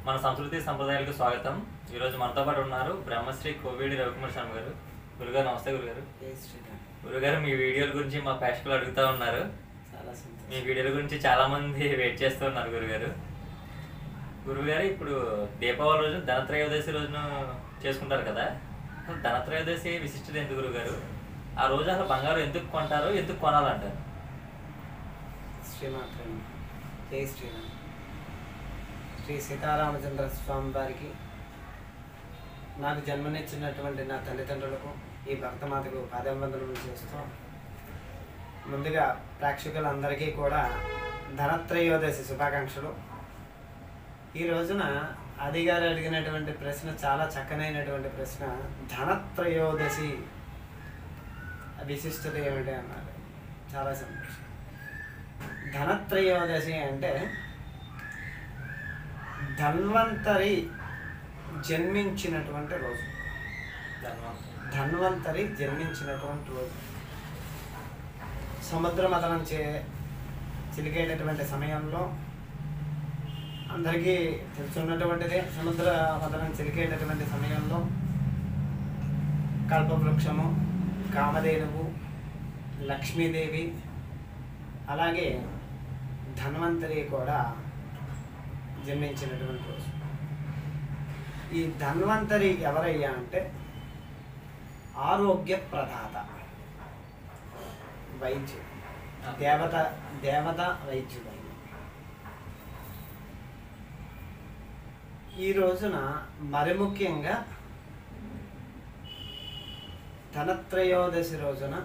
మన సంస్కృతి సంప్రదాయాలకు స్వాగతం ఈరోజు మనతో పాటు ఉన్నారు బ్రహ్మశ్రీ కోవిడి రవికుమార్ శర్మ గారు గురుగారు నమస్తే గురుగారు జై శ్రీరామ్ గురుగారు మీ వీడియోల గురించి మా ప్రేక్షకులు అడుగుతూ ఉన్నారు చాలా మీ సంతోషం వీడియోల గురించి చాలా మంది వెయిట్ చేస్తూ ఉన్నారు గురుగారు గురుగారు ఇప్పుడు దీపావళి రోజు ధనత్రయోదశి రోజున చేసుకుంటారు కదా అసలు ధనత్రయోదశి విశిష్టత ఎందుకు గురుగారు ఆ రోజు అసలు బంగారం ఎందుకు కొంటారు ఎందుకు కొనాలంటారు శ్రీమాత్రం జై శ్రీరామ్ శ్రీ సీతారామచంద్ర స్వామి వారికి నాకు జన్మనిచ్చినటువంటి నా తల్లిదండ్రులకు ఈ భక్తమాతకు పాదవందనలు చేస్తూ ముందుగా ప్రేక్షకులందరికీ కూడా ధనత్రయోదశి శుభాకాంక్షలు ఈ రోజున అది గారు అడిగినటువంటి ప్రశ్న చాలా చక్కనైనటువంటి ప్రశ్న ధనత్రయోదశి విశిష్టత ఏమిటి అన్నారు చాలా సంతోషం ధనత్రయోదశి అంటే ధన్వంతరి జన్మించినటువంటి రోజు ధన్వంతరి. ధన్వంతరి జన్మించినటువంటి రోజు సముద్ర మదనం చే చిలికేటటువంటి సమయంలో అందరికీ తెలుసున్నటువంటిదే సముద్ర మదనం చిలికేటటువంటి సమయంలో కల్పవృక్షము కామధేనువు లక్ష్మీదేవి అలాగే ధన్వంతరి కూడా జన్మించినటువంటి రోజు ఈ ధన్వంతరి ఎవరయ్యా అంటే ఆరోగ్య ప్రదాత వైద్యుడు దేవత దేవత వైద్యుడు ఆయన. ఈ రోజున మరి ముఖ్యంగా ధనత్రయోదశి రోజున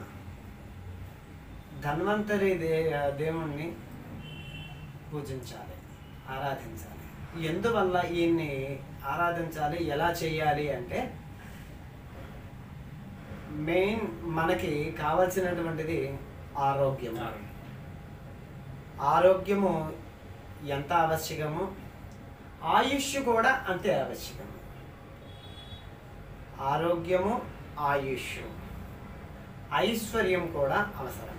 ధన్వంతరి దే దేవుణ్ణి పూజించాలి ఆరాధించాలి ఎందువల్ల ఈయన్ని ఆరాధించాలి ఎలా చేయాలి అంటే మెయిన్ మనకి కావలసినటువంటిది ఆరోగ్యం ఆరోగ్యము ఎంత ఆవశ్యకమో ఆయుష్ కూడా అంతే ఆవశ్యకము ఆరోగ్యము ఆయుష్ ఐశ్వర్యం కూడా అవసరం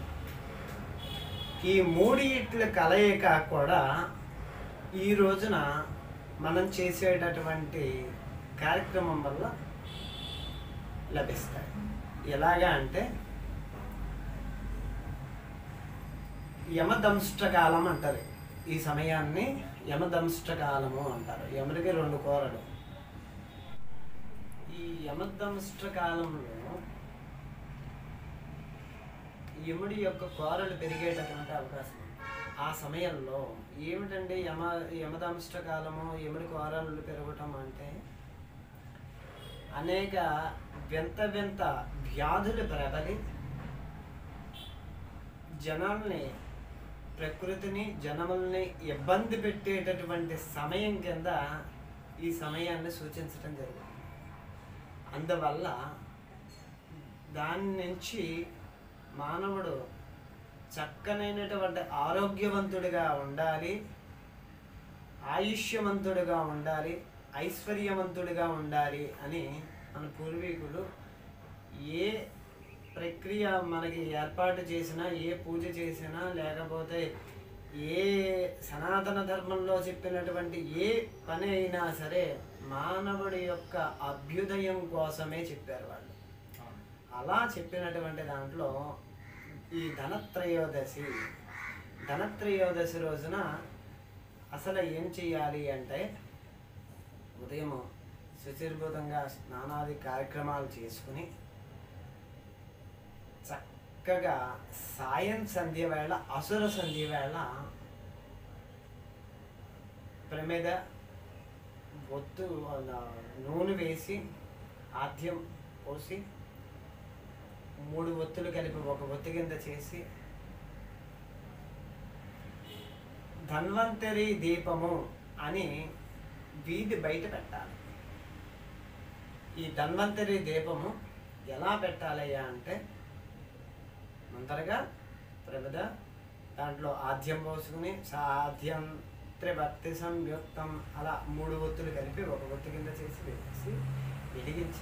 ఈ మూడిట్ల కలయిక కూడా ఈ రోజున మనం చేసేటటువంటి కార్యక్రమం వల్ల లభిస్తాయి ఎలాగా అంటే యమదంష్టకాలం అంటారు ఈ సమయాన్ని యమదంష్టకాలము అంటారు యముడికి రెండు కోరలు ఈ యమదంష్టకాలంలో యముడి యొక్క కోరలు పెరిగేటటువంటి అవకాశం ఉంది. ఆ సమయంలో ఏమిటండి యమ యమదంష్టకాలము యముడి కోరలు పెరగటం అంటే అనేక వింత వింత వ్యాధులు ప్రబలి జనాల్ని ప్రకృతిని జనముల్ని ఇబ్బంది పెట్టేటటువంటి సమయం కింద ఈ సమయాన్ని సూచించడం జరుగుతుంది అందువల్ల దాని నుంచి మానవుడు చక్కనైనటువంటి ఆరోగ్యవంతుడిగా ఉండాలి ఆయుష్యవంతుడిగా ఉండాలి ఐశ్వర్యవంతుడిగా ఉండాలి అని మన పూర్వీకులు ఏ ప్రక్రియ మనకి ఏర్పాటు చేసినా ఏ పూజ చేసినా లేకపోతే ఏ సనాతన ధర్మంలో చెప్పినటువంటి ఏ పని అయినా సరే మానవుడి యొక్క అభ్యుదయం కోసమే చెప్పారు వాళ్ళు అలా చెప్పినటువంటి దాంట్లో ఈ ధనత్రయోదశి ధనత్రయోదశి రోజున అసలు ఏం చేయాలి అంటే ఉదయం శుచిర్భూతంగా స్నానాది కార్యక్రమాలు చేసుకుని చక్కగా సాయం సంధ్య వేళ అసుర సంధ్య వేళ ప్రమేద ఒత్తు ఆ, నూనె వేసి ఆద్యం పోసి మూడు ఒత్తులు కలిపి ఒక ఒత్తి కింద చేసి ధన్వంతరి దీపము అని వీధి బయట పెట్టాలి ఈ ధన్వంతరి దీపము ఎలా పెట్టాలయ్యా అంటే ముందరగా ప్రమిద దాంట్లో ఆద్యం పోసుకుని సాధ్యం త్రిభక్తి సంయుక్తం అలా మూడు ఒత్తులు కలిపి ఒక ఒత్తి కింద చేసి వేసి వెలిగించి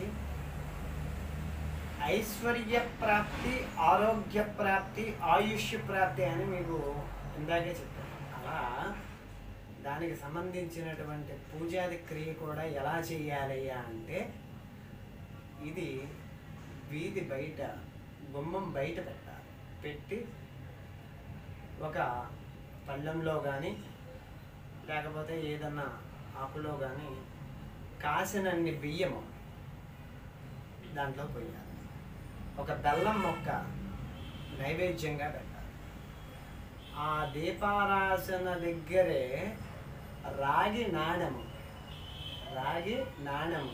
ఐశ్వర్య ప్రాప్తి ఆరోగ్య ప్రాప్తి ఆయుష్ ప్రాప్తి అని మీకు ఇందాకే చెప్పాను అలా దానికి సంబంధించినటువంటి పూజాది క్రియ కూడా ఎలా చేయాలయ్యా అంటే ఇది వీధి బయట గుమ్మం బయట పెట్టాలి పెట్టి ఒక పళ్ళెంలో కానీ లేకపోతే ఏదన్నా ఆకులో కానీ కాసినన్ని బియ్యము దాంట్లో పోయాలి ఒక బెల్లం మొక్క నైవేద్యంగా పెట్టాలి ఆ దీపారాసన దగ్గరే రాగి నాణెము రాగి నాణెము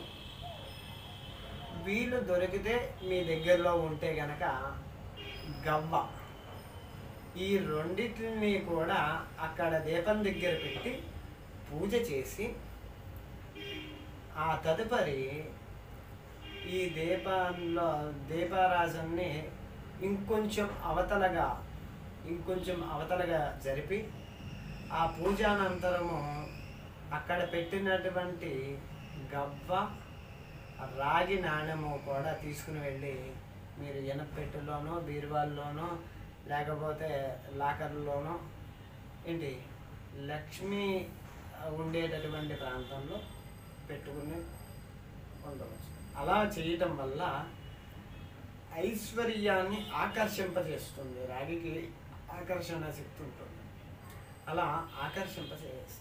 వీలు దొరికితే మీ దగ్గరలో ఉంటే గనక గవ్వ ఈ రెండింటిని కూడా అక్కడ దీపం దగ్గర పెట్టి పూజ చేసి ఆ తదుపరి ఈ దీపంలో దీపారాజన్ని ఇంకొంచెం అవతలగా ఇంకొంచెం అవతలగా జరిపి ఆ పూజానంతరము అక్కడ పెట్టినటువంటి గవ్వ రాగి నాణ్యము కూడా తీసుకుని వెళ్ళి మీరు ఎనపెట్టులోనో బీరువాల్లోనో లేకపోతే లాకర్లోనో ఏంటి లక్ష్మి ఉండేటటువంటి ప్రాంతంలో పెట్టుకుని ఉండవచ్చు అలా చేయటం వల్ల ఐశ్వర్యాన్ని ఆకర్షింపజేస్తుంది రాగికి ఆకర్షణ శక్తి ఉంటుంది అలా ఆకర్షింపజేస్తుంది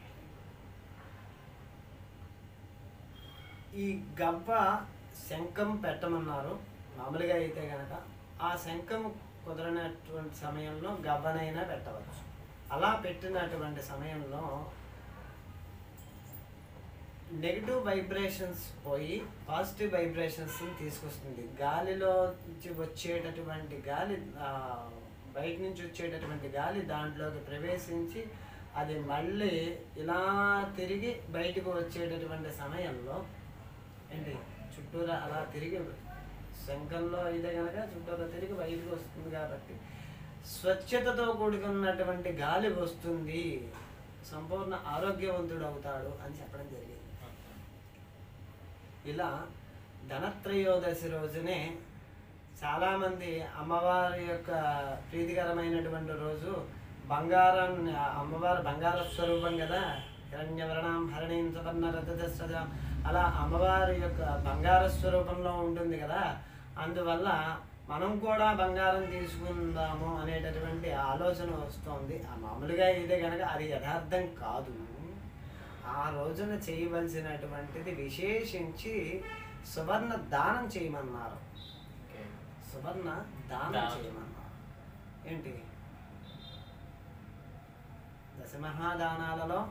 ఈ గవ్వ శంఖం పెట్టమన్నారు మామూలుగా అయితే కనుక ఆ శంఖం కుదరనటువంటి సమయంలో గవ్వనైనా పెట్టవచ్చు అలా పెట్టినటువంటి సమయంలో నెగిటివ్ వైబ్రేషన్స్ పోయి పాజిటివ్ వైబ్రేషన్స్ తీసుకొస్తుంది గాలిలో నుంచి వచ్చేటటువంటి గాలి ఆ, బయట నుంచి వచ్చేటటువంటి గాలి దాంట్లోకి ప్రవేశించి అది మళ్ళీ ఇలా తిరిగి బయటకు వచ్చేటటువంటి సమయంలో ఏంటి చుట్టూరా అలా తిరిగి శంఖంలో అయితే కనుక చుట్టూరా తిరిగి బయటకు వస్తుంది కాబట్టి స్వచ్ఛతతో కూడుకున్నటువంటి గాలి వస్తుంది సంపూర్ణ ఆరోగ్యవంతుడు అవుతాడు అని చెప్పడం జరిగింది ఇలా ధనత్రయోదశి రోజునే చాలామంది అమ్మవారి యొక్క ప్రీతికరమైనటువంటి రోజు బంగారం అమ్మవారు బంగార స్వరూపం కదా హిరణ్యవరణం హరణీం సువర్ణ రథదశ్రజ అలా అమ్మవారి యొక్క బంగార స్వరూపంలో ఉంటుంది కదా అందువల్ల మనం కూడా బంగారం తీసుకుందాము అనేటటువంటి ఆలోచన వస్తుంది ఆ మామూలుగా అయితే కనుక అది యథార్థం కాదు ఆ రోజున చేయవలసినటువంటిది విశేషించి సువర్ణ దానం చేయమన్నారు ఓకే సువర్ణ దానం దానం. చేయమన్నారు ఏంటి దశమహాదానాలలో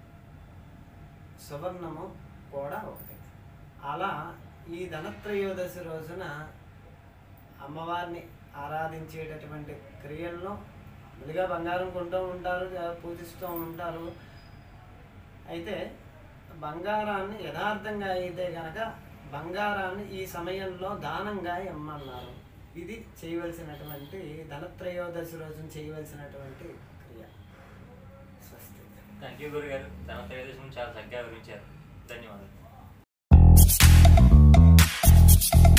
సువర్ణము కూడా ఒకటి అలా ఈ ధనత్రయోదశి రోజున అమ్మవారిని ఆరాధించేటటువంటి క్రియల్లో ముందుగా బంగారం కొంటూ ఉంటారు జా- పూజిస్తూ ఉంటారు అయితే బంగారాన్ని యథార్థంగా అయితే గనక బంగారాన్ని ఈ సమయంలో దానంగా ఇమ్మన్నారు ఇది చేయవలసినటువంటి ధనత్రయోదశి రోజున చేయవలసినటువంటి క్రియ స్వస్తి థ్యాంక్ యూ గురుగారు ధన త్రయోదశి చాలా చక్కగా వివరించారు ధన్యవాదాలు